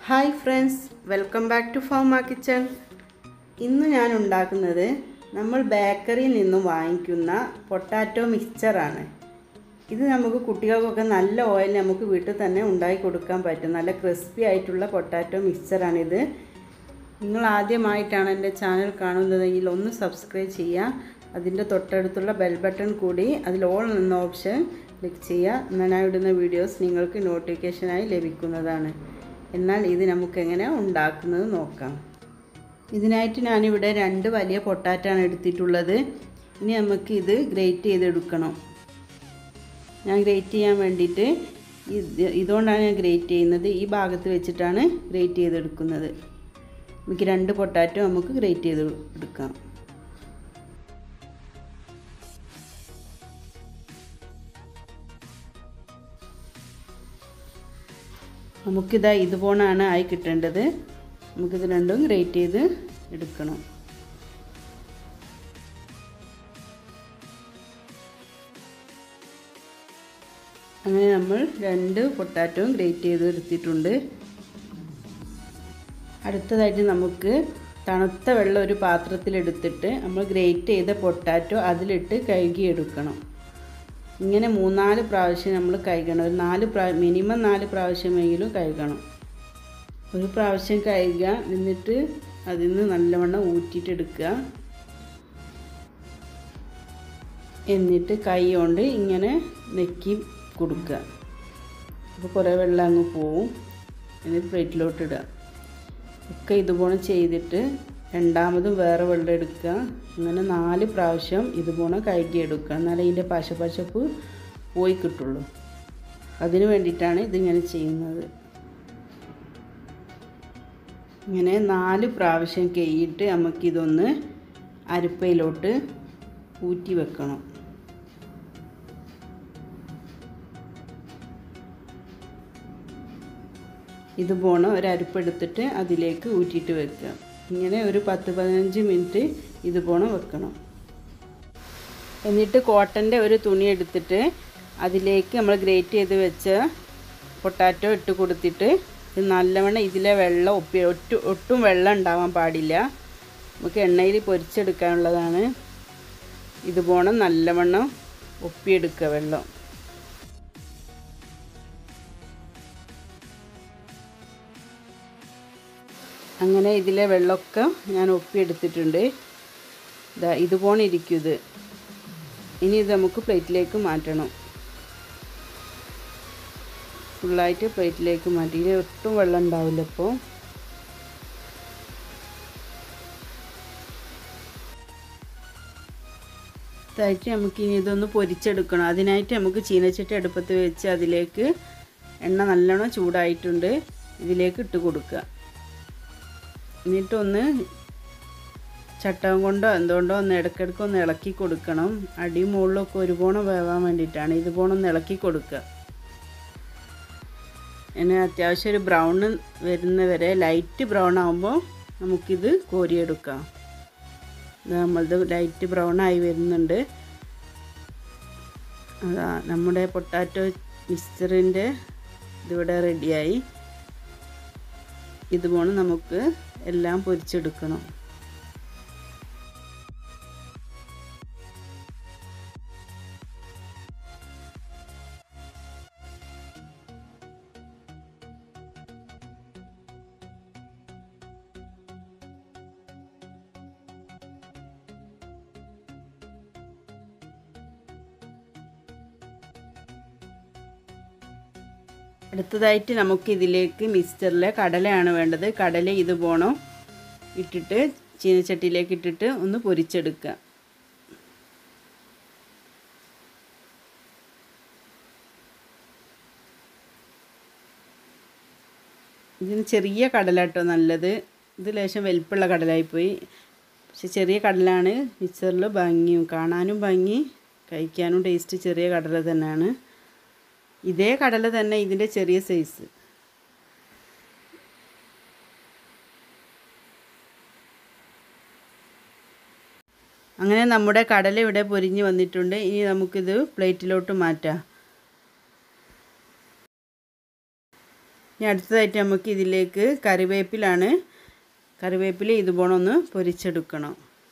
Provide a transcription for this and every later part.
hi friends welcome back to ഫോമ kitchen ഇന്ന് ഞാൻ ഉണ്ടാക്കുന്നത് നമ്മൾ ബേക്കറിയിൽ നിന്നും വാങ്ങിക്കുന്ന പൊട്ടാറ്റോ മിക്സ്ചറാണ് ഇത് നമുക്ക് കുട്ടികൾക്കൊക്കെ നല്ല ഓയിൽ നമുക്ക് വീട്ടിൽ തന്നെ ഉണ്ടാക്കി കൊടുക്കാൻ പറ്റും നല്ല ക്രിസ്പി ആയിട്ടുള്ള പൊട്ടാറ്റോ മിക്സ്ചറാണിത് നിങ്ങൾ ആദ്യമായിട്ടാണ് എൻ്റെ ചാനൽ കാണുന്നതെങ്കിൽ ഒന്ന് സബ്സ്ക്രൈബ് ചെയ്യുക അതിൻ്റെ തൊട്ടടുത്തുള്ള ബെൽ ബട്ടൺ കൂടി അതിൽ ഓൾ എന്ന ഓപ്ഷൻ ക്ലിക്ക് ചെയ്യുക എന്നാൽ ഞാൻ ഇടുന്ന വീഡിയോസ് നിങ്ങൾക്ക് നോട്ടിഫിക്കേഷനായി ലഭിക്കുന്നതാണ് എന്നാൽ ഇത് നമുക്ക് എങ്ങനെ ഉണ്ടാക്കുന്നത് നോക്കാം ഇതിനായിട്ട് ഞാനിവിടെ രണ്ട് വലിയ പൊട്ടാറ്റാണ് എടുത്തിട്ടുള്ളത് ഇനി നമുക്ക് ഇത് ഗ്രേറ്റ് ചെയ്തെടുക്കണം ഞാൻ ഗ്രേറ്റ് ചെയ്യാൻ വേണ്ടിയിട്ട് ഇത് ഇതുകൊണ്ടാണ് ഞാൻ ഗ്രേറ്റ് ചെയ്യുന്നത് ഈ ഭാഗത്ത് വെച്ചിട്ടാണ് ഗ്രേറ്റ് ചെയ്തെടുക്കുന്നത് നമുക്ക് രണ്ട് പൊട്ടാറ്റോ നമുക്ക് ഗ്രേറ്റ് ചെയ്ത് എടുക്കാം നമുക്കിതാ ഇതുപോലാണ് ആയി കിട്ടേണ്ടത് നമുക്കിത് രണ്ടും ഗ്രേറ്റ് ചെയ്ത് എടുക്കണം അങ്ങനെ നമ്മൾ രണ്ട് പൊട്ടാറ്റോയും ഗ്രേറ്റ് ചെയ്ത് എടുത്തിട്ടുണ്ട് അടുത്തതായിട്ട് നമുക്ക് തണുത്ത വെള്ളം ഒരു പാത്രത്തിലെടുത്തിട്ട് നമ്മൾ ഗ്രേറ്റ് ചെയ്ത പൊട്ടാറ്റോ അതിലിട്ട് കഴുകിയെടുക്കണം ഇങ്ങനെ മൂന്നാല് പ്രാവശ്യം നമ്മൾ കഴുകണം ഒരു നാല് പ്രാ മിനിമം നാല് പ്രാവശ്യമെങ്കിലും കഴുകണം ഒരു പ്രാവശ്യം കഴുകുക എന്നിട്ട് അതിൽ നിന്ന് നല്ലവണ്ണം ഊറ്റിയിട്ടെടുക്കുക എന്നിട്ട് കൈ കൊണ്ട് ഇങ്ങനെ നെക്കി കൊടുക്കുക അപ്പോൾ കുറേ വെള്ളം അങ്ങ് പോവും എന്നിട്ട് പ്ലേറ്റിലോട്ട് ഇടുക ഒക്കെ ഇതുപോലെ ചെയ്തിട്ട് രണ്ടാമതും വേറെ വെള്ളം എടുക്കുക അങ്ങനെ നാല് പ്രാവശ്യം ഇതുപോലെ കഴുകിയെടുക്കുക എന്നാലേ ഇതിൻ്റെ പശപശപ്പ് പോയി കിട്ടുള്ളൂ അതിന് വേണ്ടിയിട്ടാണ് ഇതിങ്ങനെ ചെയ്യുന്നത് ഇങ്ങനെ നാല് പ്രാവശ്യം കഴുകിയിട്ട് നമുക്കിതൊന്ന് അരിപ്പയിലോട്ട് ഊറ്റി വെക്കണം ഇതുപോലെ ഒരു അരിപ്പെടുത്തിട്ട് അതിലേക്ക് ഊറ്റിയിട്ട് വെക്കുക ഇങ്ങനെ ഒരു പത്ത് പതിനഞ്ച് മിനിറ്റ് ഇതുപോലെ വെക്കണം എന്നിട്ട് കോട്ടൻ്റെ ഒരു തുണി എടുത്തിട്ട് അതിലേക്ക് നമ്മൾ ഗ്രേറ്റ് ചെയ്ത് വെച്ച പൊട്ടാറ്റോ ഇട്ട് കൊടുത്തിട്ട് ഇത് നല്ലവണ്ണം ഇതിലെ വെള്ളം ഒപ്പി ഒറ്റ ഒട്ടും വെള്ളം ഉണ്ടാവാൻ പാടില്ല നമുക്ക് എണ്ണയിൽ പൊരിച്ചെടുക്കാനുള്ളതാണ് ഇതുപോലെ നല്ലവണ്ണം ഒപ്പിയെടുക്കുക വെള്ളം അങ്ങനെ ഇതിലെ വെള്ളമൊക്കെ ഞാൻ ഒപ്പിയെടുത്തിട്ടുണ്ട് ഇതാ ഇതുപോലെ ഇരിക്കും ഇത് ഇനി ഇത് നമുക്ക് പ്ലേറ്റിലേക്ക് മാറ്റണം ഫുള്ളായിട്ട് പ്ലേറ്റിലേക്ക് മാറ്റി ഇതിൽ ഒട്ടും വെള്ളം ഉണ്ടാവില്ല ഇപ്പോൾ ഇതായിട്ട് നമുക്ക് ഇനി ഇതൊന്ന് പൊരിച്ചെടുക്കണം അതിനായിട്ട് നമുക്ക് ചീനച്ചട്ടി അടുപ്പത്ത് വെച്ച് അതിലേക്ക് എണ്ണ നല്ലോണം ചൂടായിട്ടുണ്ട് ഇതിലേക്ക് ഇട്ട് കൊടുക്കുക എന്നിട്ടൊന്ന് ചട്ടകം കൊണ്ടോ എന്തുകൊണ്ടോ ഒന്ന് ഇടയ്ക്കിടയ്ക്ക് ഒന്ന് ഇളക്കി കൊടുക്കണം അടി മുകളിലൊക്കെ ഒരുപോണം വേവാൻ വേണ്ടിയിട്ടാണ് ഇതുപോലെ ഒന്ന് ഇളക്കി കൊടുക്കുക പിന്നെ അത്യാവശ്യം ഒരു ബ്രൗൺ വരുന്നവരെ ലൈറ്റ് ബ്രൗൺ ആകുമ്പോൾ നമുക്കിത് കോരിയെടുക്കാം നമ്മളത് ലൈറ്റ് ബ്രൗൺ ആയി വരുന്നുണ്ട് അതാ നമ്മുടെ പൊട്ടാറ്റോ മിക്സ്ചറിൻ്റെ ഇതിവിടെ റെഡിയായി ഇതുപോലെ നമുക്ക് എല്ലാം പൊരിച്ചെടുക്കണം അടുത്തതായിട്ട് നമുക്ക് ഇതിലേക്ക് മിക്സ്ചറിലെ കടലയാണ് വേണ്ടത് കടല ഇത് പോണം ഇട്ടിട്ട് ചീനച്ചട്ടിയിലേക്ക് ഇട്ടിട്ട് ഒന്ന് പൊരിച്ചെടുക്കുക ഇതിന് ചെറിയ കടല കേട്ടോ നല്ലത് ഇത് ലേശം വലിപ്പമുള്ള കടലായിപ്പോയി പക്ഷെ ചെറിയ കടലാണ് മിക്സറിൽ ഭംഗിയും കാണാനും ഭംഗി കഴിക്കാനും ടേസ്റ്റ് ചെറിയ കടല തന്നെയാണ് ഇതേ കടല തന്നെ ഇതിൻ്റെ ചെറിയ സൈസ് അങ്ങനെ നമ്മുടെ കടല ഇവിടെ പൊരിഞ്ഞ് വന്നിട്ടുണ്ട് ഇനി നമുക്കിത് പ്ലേറ്റിലോട്ട് മാറ്റാം ഇനി അടുത്തതായിട്ട് നമുക്ക് ഇതിലേക്ക് കറിവേപ്പിലാണ് കറിവേപ്പില ഇതുപോലെ ഒന്ന് പൊരിച്ചെടുക്കണം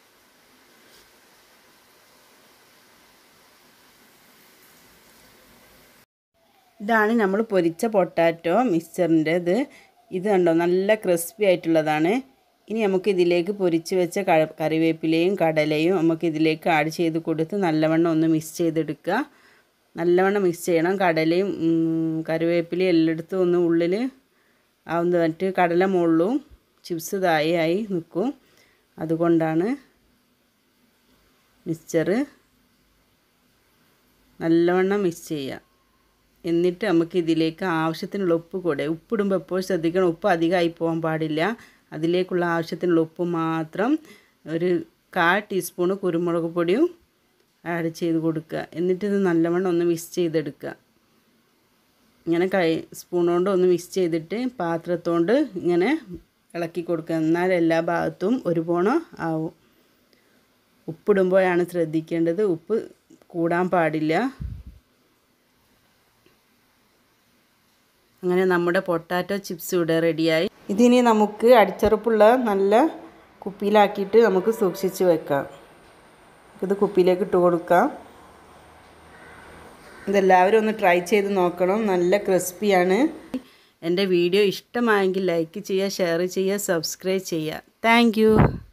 ഇതാണ് നമ്മൾ പൊരിച്ച പൊട്ടാറ്റോ മിക്സ്ചറിൻ്റെത് ഇത് കണ്ടോ നല്ല ക്രിസ്പി ആയിട്ടുള്ളതാണ് ഇനി നമുക്ക് ഇതിലേക്ക് പൊരിച്ച് വെച്ച കറിവേപ്പിലയും കടലയും നമുക്ക് ഇതിലേക്ക് ആഡ് ചെയ്ത് കൊടുത്ത് നല്ലവണ്ണം ഒന്ന് മിക്സ് ചെയ്തെടുക്കുക നല്ലവണ്ണം മിക്സ് ചെയ്യണം കടലയും കറിവേപ്പിലയും എല്ലായിടത്തും ഒന്ന് ഉള്ളിൽ ആവുന്ന മറ്റ് കടല മുകളിലും ചിപ്സ് തായി ആയി നിൽക്കും അതുകൊണ്ടാണ് മിക്സ്ചർ നല്ലവണ്ണം മിക്സ് ചെയ്യുക എന്നിട്ട് നമുക്ക് ഇതിലേക്ക് ആവശ്യത്തിനുള്ള ഉപ്പ് കൂടെ ഉപ്പിടുമ്പോൾ എപ്പോഴും ശ്രദ്ധിക്കണം ഉപ്പ് അധികമായി പോകാൻ പാടില്ല അതിലേക്കുള്ള ആവശ്യത്തിനുള്ള ഉപ്പ് മാത്രം ഒരു കാൽ ടീസ്പൂണ് കുരുമുളക് പൊടിയും ആഡ് ചെയ്ത് കൊടുക്കുക എന്നിട്ട് ഇത് നല്ലവണ്ണം ഒന്ന് മിക്സ് ചെയ്തെടുക്കുക ഇങ്ങനെ കൈ സ്പൂൺ കൊണ്ട് ഒന്ന് മിക്സ് ചെയ്തിട്ട് പാത്രത്തോണ്ട് ഇങ്ങനെ ഇളക്കി കൊടുക്കുക എന്നാൽ എല്ലാ ഭാഗത്തും ഒരുപോലെ ആവും ഉപ്പിടുമ്പോഴാണ് ശ്രദ്ധിക്കേണ്ടത് ഉപ്പ് കൂടാൻ പാടില്ല അങ്ങനെ നമ്മുടെ പൊട്ടാറ്റോ ചിപ്സ് ഇവിടെ റെഡിയായി ഇതിനി നമുക്ക് അടിച്ചറപ്പുള്ള നല്ല കുപ്പിയിലാക്കിയിട്ട് നമുക്ക് സൂക്ഷിച്ച് വെക്കാം ഇത് കുപ്പിയിലേക്ക് ഇട്ട് കൊടുക്കാം ഇതെല്ലാവരും ഒന്ന് ട്രൈ ചെയ്ത് നോക്കണം നല്ല ക്രിസ്പിയാണ് എൻ്റെ വീഡിയോ ഇഷ്ടമായെങ്കിൽ ലൈക്ക് ചെയ്യുക ഷെയർ ചെയ്യുക സബ്സ്ക്രൈബ് ചെയ്യുക താങ്ക്